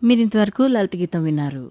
మీరింతవరకు లలిత గీతం విన్నారు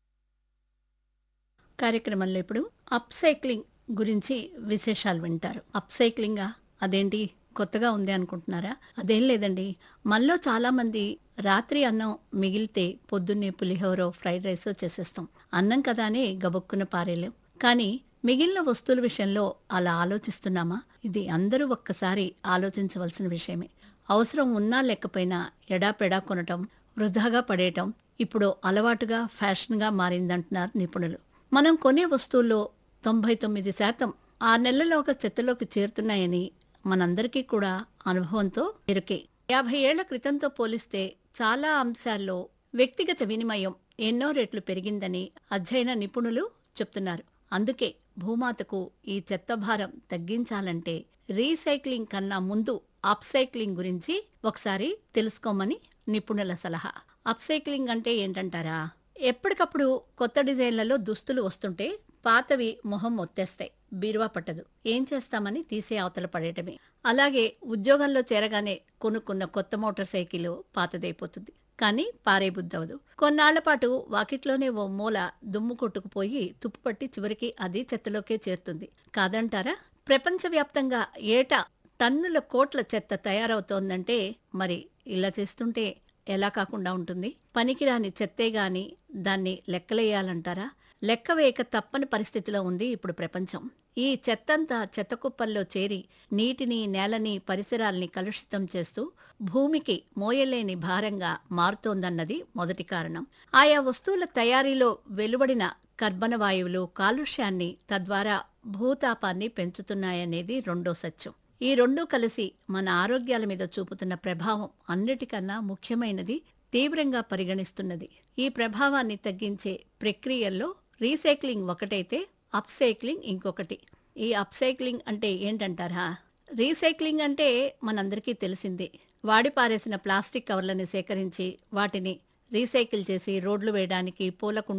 కార్యక్రమంలో ఇప్పుడు అప్ సైక్లింగ్ గురించి విశేషాలు వింటారు అప్ సైక్లింగా అదేంటి కొత్తగా ఉంది అనుకుంటున్నారా అదేం లేదండి మనలో చాలా మంది రాత్రి అన్నం మిగిలితే పొద్దున్నే పులిహోరో ఫ్రైడ్ రైసో చేసేస్తాం అన్నం కదా అని గబుక్కున పారేలేం కానీ మిగిలిన వస్తువుల విషయంలో అలా ఆలోచిస్తున్నామా ఇది అందరూ ఒక్కసారి ఆలోచించవలసిన విషయమే అవసరం ఉన్నా లేకపోయినా ఎడాపెడా కొనటం వృధాగా పడేయటం ఇప్పుడు అలవాటుగా ఫ్యాషన్గా మారిందంటున్నారు నిపుణులు మనం కొనే వస్తువుల్లో తొంభై తొమ్మిది శాతం ఆ నెలలోగా చెత్తలోకి చేరుతున్నాయని మనందరికీ కూడా అనుభవంతో ఎరుకే యాభై ఏళ్ల క్రితంతో పోలిస్తే చాలా అంశాల్లో వ్యక్తిగత వినిమయం ఎన్నో రెట్లు పెరిగిందని అధ్యయన నిపుణులు చెప్తున్నారు అందుకే భూమాతకు ఈ చెత్త భారం తగ్గించాలంటే రీసైక్లింగ్ కన్నా ముందు అప్సైక్లింగ్ గురించి ఒకసారి తెలుసుకోమని నిపుణుల సలహా అప్సైక్లింగ్ అంటే ఏంటంటారా ఎప్పటికప్పుడు కొత్త డిజైన్లలో దుస్తులు వస్తుంటే పాతవి మొహం ఒత్తేస్తాయి బీరువా పట్టదు ఏం చేస్తామని తీసే అవతల పడేయటమే అలాగే ఉద్యోగంలో చేరగానే కొనుక్కున్న కొత్త మోటార్ సైకిల్ పాతదైపోతుంది కానీ పారే బుద్ధవదు కొన్నాళ్ల పాటు వాకిట్లోనే ఓ మూల దుమ్ము కొట్టుకుపోయి తుప్పుపట్టి చివరికి అది చెత్తలోకే చేరుతుంది కాదంటారా ప్రపంచవ్యాప్తంగా ఏటా టన్నుల కోట్ల చెత్త తయారవుతోందంటే మరి ఇలా చేస్తుంటే ఎలా కాకుండా ఉంటుంది పనికిరాని చెత్తే గాని దాన్ని లెక్కలేయాలంటారా లెక్క వేయక తప్పని పరిస్థితిలో ఉంది ఇప్పుడు ప్రపంచం ఈ చెత్తంతా చెత్త కుప్పల్లో చేరి నీటిని నేలని పరిసరాల్ని కలుషితం చేస్తూ భూమికి మోయలేని భారంగా మారుతోందన్నది మొదటి కారణం ఆయా వస్తువుల తయారీలో వెలువడిన కర్బన వాయువులు కాలుష్యాన్ని తద్వారా భూతాపాన్ని పెంచుతున్నాయనేది రెండో సత్యం ఈ రెండూ కలిసి మన ఆరోగ్యాల మీద చూపుతున్న ప్రభావం అన్నిటికన్నా ముఖ్యమైనది తీవ్రంగా పరిగణిస్తున్నది ఈ ప్రభావాన్ని తగ్గించే ప్రక్రియల్లో రీసైక్లింగ్ ఒకటైతే అప్సైక్లింగ్ ఇంకొకటి ఈ అప్సైక్లింగ్ అంటే ఏంటంటారా రీసైక్లింగ్ అంటే మనందరికీ తెలిసిందే వాడి పారేసిన ప్లాస్టిక్ కవర్లను సేకరించి వాటిని రీసైకిల్ చేసి రోడ్లు వేయడానికి పూల